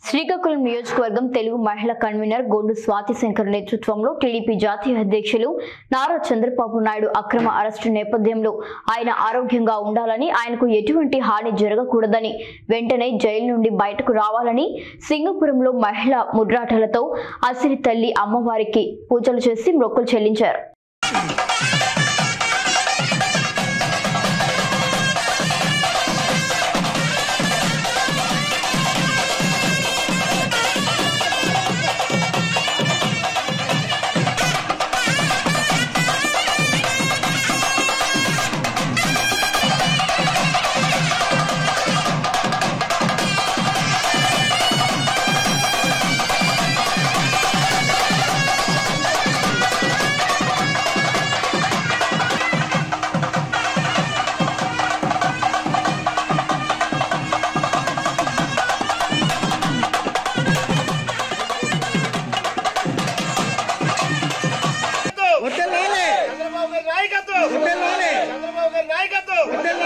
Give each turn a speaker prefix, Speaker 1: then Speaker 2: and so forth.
Speaker 1: శ్రీకాకుళం నియోజకవర్గం తెలుగు మహిళా కన్వీనర్ గొండు స్వాతి శంకర్ నేతృత్వంలో టీడీపీ జాతీయ అధ్యక్షులు నారా చంద్రబాబు నాయుడు అక్రమ అరెస్టు నేపథ్యంలో ఆయన ఆరోగ్యంగా ఉండాలని ఆయనకు ఎటువంటి హాని జరగకూడదని వెంటనే జైలు నుండి బయటకు రావాలని సింగపురంలో మహిళా ముద్రాటలతో అసిరి తల్లి అమ్మవారికి పూజలు చేసి మొక్కులు చెల్లించారు
Speaker 2: వర్ధిల్లాలి
Speaker 3: చంద్రబాబు గారి నాయకత్వం
Speaker 2: వర్ధిల్లాలి
Speaker 3: చంద్రబాబు గారి నాయకత్వం